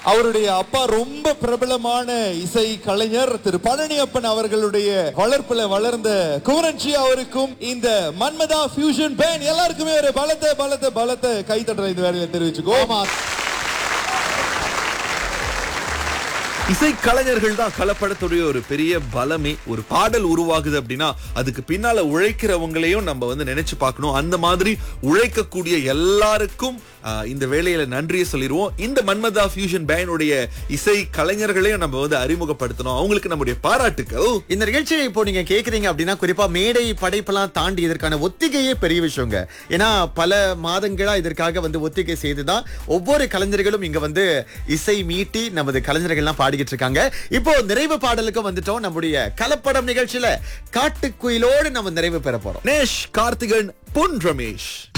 அவருடைய அப்பா ரொம்ப பிரபலமான இசை கலைஞர் திரு பழனியப்பன் அவர்களுடைய வளர்ப்புல வளர்ந்த குமரன்ஜி அவருக்கும் இந்த மன்மதா ஃபியூஷன் பேன் எல்லாருக்குமே ஒரு பலத்த பலத்த பலத்த கைத்தட்டலை இந்த வேலையில தெரிவிச்சுக்கோ இசை கலைஞர்கள் தான் கலப்படத்துடைய ஒரு பெரிய பலமே ஒரு பாடல் உருவாகுது அப்படின்னா அதுக்கு பின்னால உழைக்கிறவங்களையும் நம்ம வந்து நினைச்சு பார்க்கணும் அந்த மாதிரி உழைக்கக்கூடிய எல்லாருக்கும் ஆஹ், இந்த வேலையில நன்றியை சொல்லிடுவோம் இந்த மன்மதா ஃபியூஷன் பேனுடைய இசை கலைஞர்களையும் நம்ம வந்து அறிமுகப்படுத்தணும் அவங்களுக்கு நம்முடைய பாராட்டுக்கள் இந்த நிகழ்ச்சியை இப்போ நீங்க கேக்குறீங்க அப்படின்னா குறிப்பா மேடை படைப்பெல்லாம் தாண்டி இதற்கான ஒத்திகையே பெரிய விஷயங்க ஏன்னா பல மாதங்களா இதற்காக வந்து ஒத்திகை செய்துதான் ஒவ்வொரு கலைஞர்களும் இங்க வந்து இசை மீட்டி நமது கலைஞர்கள்லாம் பாடிக்கிட்டு இருக்காங்க இப்போ நிறைவு பாடலுக்கும் வந்துட்டோம் நம்முடைய கலப்படம் நிகழ்ச்சியில காட்டுக்குயிலோடு நம்ம நிறைவு பெற போறோம் நேஷ் கார்த்திகன் பொன் ரமேஷ்